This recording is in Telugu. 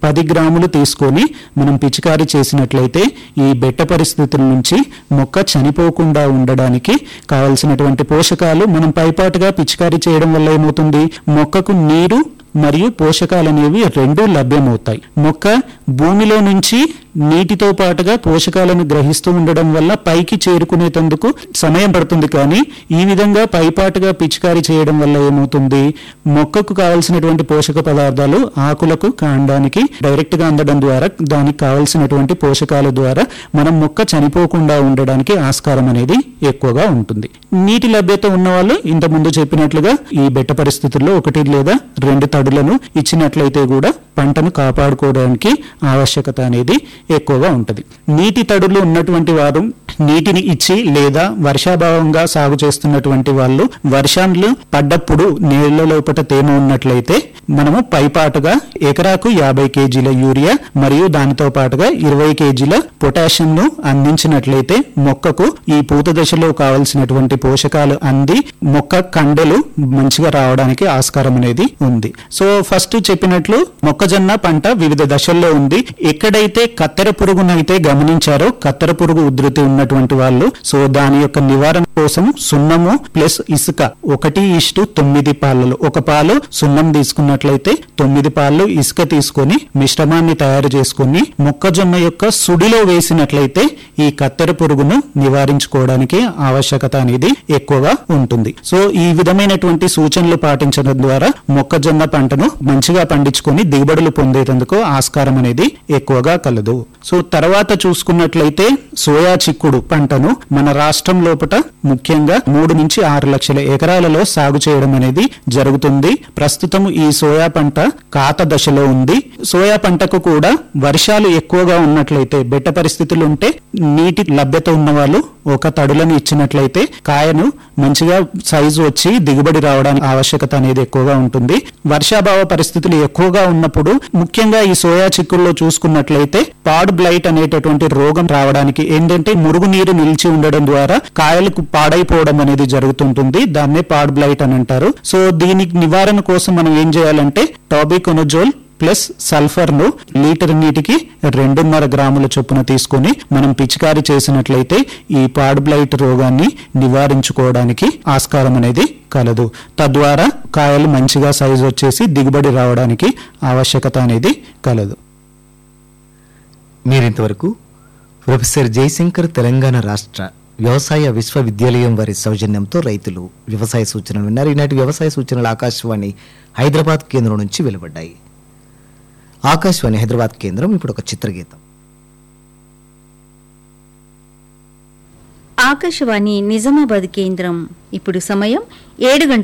పది గ్రాములు తీసుకొని మనం పిచికారీ చేసినట్లయితే ఈ బెట్ట పరిస్థితుల నుంచి మొక్క చనిపోకుండా ఉండడానికి కావలసినటువంటి పోషకాలు మనం పైపాటుగా పిచికారీ చేయడం వల్ల ఏమవుతుంది మొక్కకు నీరు మరియు పోషకాలు అనేవి రెండూ లభ్యమవుతాయి మొక్క భూమిలో నుంచి నీటితో పాటుగా పోషకాలను గ్రహిస్తూ ఉండడం వల్ల పైకి చేరుకునేటందుకు సమయం పడుతుంది కానీ ఈ విధంగా పైపాటుగా పిచికారీ చేయడం వల్ల ఏమవుతుంది మొక్కకు కావలసినటువంటి పోషక పదార్థాలు ఆకులకు కాండానికి డైరెక్ట్ గా అందడం ద్వారా దానికి కావలసినటువంటి పోషకాల ద్వారా మనం మొక్క చనిపోకుండా ఉండడానికి ఆస్కారం అనేది ఎక్కువగా ఉంటుంది నీటి లభ్యత ఉన్న వాళ్ళు ఇంత ముందు చెప్పినట్లుగా ఈ బెట్ట పరిస్థితుల్లో ఒకటి లేదా రెండు తడులను ఇచ్చినట్లయితే కూడా పంటను కాపాడుకోవడానికి ఆవశ్యకత అనేది ఎక్కువగా ఉంటుంది నీటి తడులు ఉన్నటువంటి వారు నీటిని ఇచ్చి లేదా వర్షాభావంగా సాగు చేస్తున్నటువంటి వాళ్ళు వర్షాలు పడ్డప్పుడు నీళ్ల లోపల తేమ ఉన్నట్లయితే మనము పైపాటుగా ఎకరాకు యాభై కేజీల యూరియా మరియు దానితో పాటుగా ఇరవై కేజీల పొటాషియం ను అందించినట్లయితే మొక్కకు ఈ పూత దశలో కావలసినటువంటి పోషకాలు అంది మొక్క కండెలు మంచిగా రావడానికి ఆస్కారం అనేది ఉంది సో ఫస్ట్ చెప్పినట్లు మొక్కజొన్న పంట వివిధ దశల్లో ఉంది ఎక్కడైతే కత్తెర పురుగునైతే గమనించారో కత్తెర పురుగు ఉధృతి ఉన్నటువంటి వాళ్ళు సో దాని యొక్క నివారణ కోసం సున్నము ప్లస్ ఇసుక ఒకటి ఇష్టు తొమ్మిది పాలలో ఒక పాలు సున్నం తీసుకున్నట్లయితే తొమ్మిది పాలు ఇసుక తీసుకొని మిశ్రమాన్ని తయారు చేసుకొని మొక్కజొన్న యొక్క సుడిలో వేసినట్లయితే ఈ కత్తెర పురుగును నివారించుకోవడానికి ఆవశ్యకత అనేది ఎక్కువగా ఉంటుంది సో ఈ విధమైనటువంటి సూచనలు పాటించడం ద్వారా మొక్కజొన్న పంటను మంచిగా పండించుకొని దిగుబడులు పొందేందుకు ఆస్కారం అనేది ఎక్కువగా కలదు సో తర్వాత చూసుకున్నట్లయితే సోయా చిక్కుడు పంటను మన రాష్ట్రం లోపల ముఖ్యంగా మూడు నుంచి ఆరు లక్షల ఎకరాలలో సాగు చేయడం అనేది జరుగుతుంది ప్రస్తుతం ఈ సోయా పంట కాత దశలో ఉంది సోయా పంటకు కూడా వర్షాలు ఎక్కువగా ఉన్నట్లయితే బెట్ట పరిస్థితులు ఉంటే నీటి లభ్యత ఉన్న వాళ్ళు ఒక తడులను ఇచ్చినట్లయితే కాయను మంచిగా సైజు వచ్చి దిగుబడి రావడానికి ఆవశ్యకత అనేది ఎక్కువగా ఉంటుంది వర్షాభావ పరిస్థితులు ఎక్కువగా ఉన్నప్పుడు ముఖ్యంగా ఈ సోయా చిక్కుల్లో చూసుకున్నట్లయితే పాడ్ బ్లైట్ అనేటటువంటి రోగం రావడానికి ఏంటంటే మురుగునీరు నిలిచి ఉండడం ద్వారా కాయలకు పాడైపోవడం అనేది జరుగుతుంటుంది దాన్నే పాడ్ బ్లైట్ అని అంటారు సో దీనికి నివారణ కోసం మనం ఏం చేయాలంటే టాబికొనజోల్ ప్లస్ సల్ఫర్ ను లీటర్ నీటికి రెండున్నర గ్రాముల చొప్పున తీసుకొని మనం పిచికారీ చేసినట్లయితే ఈ పాడ్ బ్లైట్ రోగాన్ని నివారించుకోవడానికి ఆస్కారం అనేది కలదు తద్వారా కాయలు మంచిగా సైజు వచ్చేసి దిగుబడి రావడానికి ఆవశ్యకత అనేది కలదు మీరింతవరకు ప్రొఫెసర్ జయశంకర్ తెలంగాణ రాష్ట్ర వ్యవసాయ విశ్వవిద్యాలయం వారి సౌజన్యంతో రైతులు వ్యవసాయ సూచనలు విన్నారు ఈనాటి వ్యవసాయ సూచనలు ఆకాశవాణి హైదరాబాద్ కేంద్రం నుంచి వెలువడ్డాయి ఆకాశవాణి హైదరాబాద్ కేంద్రం ఇప్పుడు ఒక చిత్రగీతం ఆకాశవాణి నిజామాబాద్ కేంద్రం ఇప్పుడు సమయం ఏడు గంటల